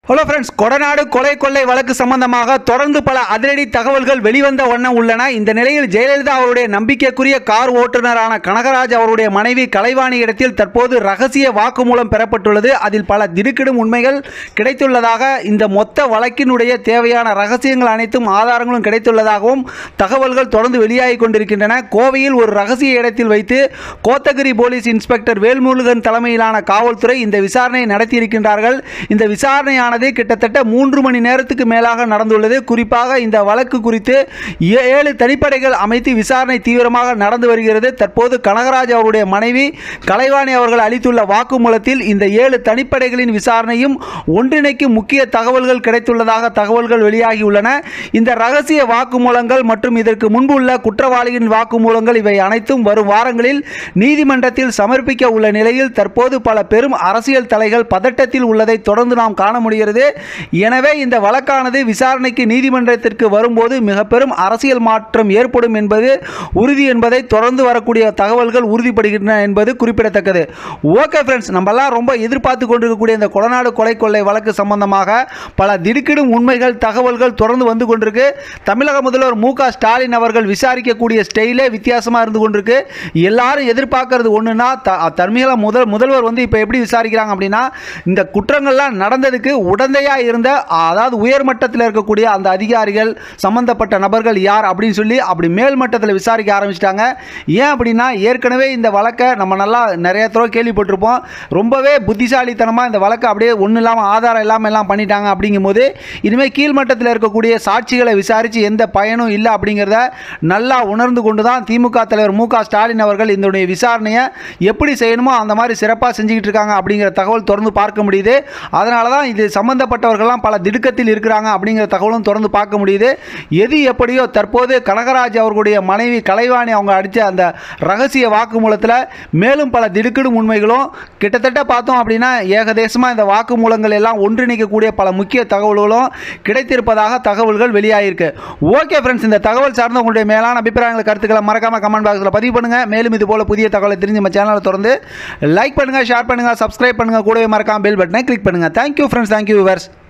hello friends Kodanad கொலை கொள்ளை வழக்கு சம்பந்தமாக தொடர்ந்து பல அதிரடி தகவல்கள் வெளிவந்த வண்ணம் உள்ளன இந்த நிலையில் ஜெயலலிதா அவருடைய நம்பிக்கைக்குரிய கார் ஓட்டுநரான கனகராஜ் அவருடைய மனைவி கலைவாணி இடத்தில் தற்போது ரகசிய வாக்குமூலம் பெறப்பட்டுள்ளது அதில் பல திடுக்கிடும் உண்மைகள் கிடைத்துள்ளதாக இந்த மொத்த வழக்கினுடைய தேவையான ரகசியங்கள் அனைத்தும் ஆதாரங்களும் கிடைத்துள்ளதாகவும் தகவல்கள் தொடர்ந்து வெளியாகி கொண்டிருக்கின்றன கோவையில் ஒரு ரகசிய இடத்தில் வைத்து கோத்தகிரி போலீஸ் இன்ஸ்பெக்டர் வேல்முருகன் தலைமையிலான காவல்துறை இந்த விசாரணையை நடத்தியிருக்கின்றார்கள் இந்த விசாரணையானது கிட்டத்தட்ட மூன்று மணி நேரத்துக்கு மேலாக நடந்துள்ளது குறிப்பாக இந்த வழக்கு குறித்து ஏ- ஏழு தனிப்படைகள் அமைத்து விசாரணை தீவிரமாக நடந்து வருகிறது தற்போது கனகராஜ் அவருடைய மனைவி கலைவாணி அவர்கள் அளித்துள்ள வாக்குமூலத்தில் இந்த ஏழு தனிப்படைகளின் விசாரணையும் ஒன்றிணைக்கும் முக்கிய தகவல்கள் கிடைத்துள்ளதாக தகவல்கள் வெளியாகியுள்ளன இந்த ரகசிய வாக்குமூலங்கள் மற்றும் இதற்கு முன்பு உள்ள குற்றவாளிகளின் வாக்குமூலங்கள் இவை அனைத்தும் வரும் வாரங்களில் நீதிமன்றத்தில் சமர்ப்பிக்க உள்ள நிலையில் தற்போது பல பெரும் அரசியல் தலைகள் பதட்டத்தில் உள்ளதை தொடர்ந்து நாம் காண முடிகிறது எனவே இந்த வழக்கானது விசாரணைக்கு நீதிமன்றத்திற்கு வரும்போது மிக பெரும் அரசியல் மாற்றம் ஏற்படும் என்பது உறுதி என்பதை தொடர்ந்து வரக்கூடிய தகவல்கள் உறுதிப்படுகின்றன என்பது குறிப்பிடத்தக்கது ஓகே ஃப்ரெண்ட்ஸ் நம்மலாம் ரொம்ப எதிர்பார்த்து கொண்டிருக்கக்கூடிய இந்த கொடநாடு கொலை கொள்ளை வழக்கு சம்பந்தமாக பல திடுக்கிடும் உண்மைகள் தகவல்கள் தொடர்ந்து வந்து கொண்டிருக்கு தமிழக முதல்வர் மு க ஸ்டாலின் அவர்கள் விசாரிக்கக்கூடிய ஸ்டைலே வித்தியாசமாக இருந்து கொண்டிருக்கு எல்லாரும் எதிர்பார்க்கறது ஒன்றுனா த தமிழக முதல் முதல்வர் வந்து இப்போ எப்படி விசாரிக்கிறாங்க அப்படின்னா இந்த குற்றங்கள்லாம் நடந்ததுக்கு உடந்தையாக இருந்த அதாவது உயர்மட்டத்தில் இருக்கக்கூடிய அந்த அதிகாரிகள் சம்பந்தப்பட்ட நபர்கள் யார் அப்படின்னு சொல்லி அப்படி மேல் மட்டத்தில் விசாரிக்க ஆரம்பிச்சிட்டாங்க ஏன் அப்படின்னா ஏற்கனவே இந்த வழக்கை நம்ம நல்லா நிறைய தடவை கேள்விப்பட்டிருப்போம் ரொம்பவே புத்திசாலித்தனமாக இந்த வழக்கை அப்படியே ஒன்றும் இல்லாமல் ஆதாரம் இல்லாமல் எல்லாம் பண்ணிட்டாங்க அப்படிங்கும்போது இனிமேல் கீழ்மட்டத்தில் இருக்கக்கூடிய சாட்சிகளை விசாரித்து எந்த பயனும் இல்லை அப்படிங்கிறத நல்லா உணர்ந்து கொண்டு தான் திமுக தலைவர் மு க ஸ்டாலின் அவர்கள் இதனுடைய விசாரணையை எப்படி செய்யணுமோ அந்த மாதிரி சிறப்பாக செஞ்சுக்கிட்டு இருக்காங்க அப்படிங்கிற தகவல் தொடர்ந்து பார்க்க முடியுது அதனால தான் இது சம்பந்தப்பட்டவர்கள்லாம் பல திடுக்கத்தில் இருக்கிறாங்க அப்படிங்கிற தகவலும் தொடர்ந்து பார்க்க முடியுது எது எப்படியோ தற்போது கனகராஜ் அவர்களுடைய மனைவி கலைவாணி அவங்க அடித்த அந்த ரகசிய வாக்குமூலத்தில் மேலும் பல திடுக்கிடும் உண்மைகளும் கிட்டத்தட்ட பார்த்தோம் அப்படின்னா ஏகதேசமாக இந்த வாக்குமூலங்கள் எல்லாம் ஒன்றிணைக்கக்கூடிய பல முக்கிய தகவல்களும் கிடைத்திருப்பதாக தகவல்கள் வெளியாகிருக்கு ஓகே ஃப்ரெண்ட்ஸ் இந்த தகவல் சார்ந்த உங்களுடைய மேலான அபிப்பிராயங்களை கருத்துக்களை மறக்காம கமெண்ட் பாக்ஸில் பதிவு பண்ணுங்க மேலும் இது போல புதிய தகவலை தெரிஞ்சு நம்ம சேனலை தொடர்ந்து லைக் பண்ணுங்க ஷேர் பண்ணுங்க சப்ஸ்கிரைப் பண்ணுங்க கூடவே மறக்காம பெல் பட்டனை கிளிக் பண்ணுங்க தேங்க்யூ ஃப்ரெண்ட்ஸ் தேங்க்யூ விவர்ஸ்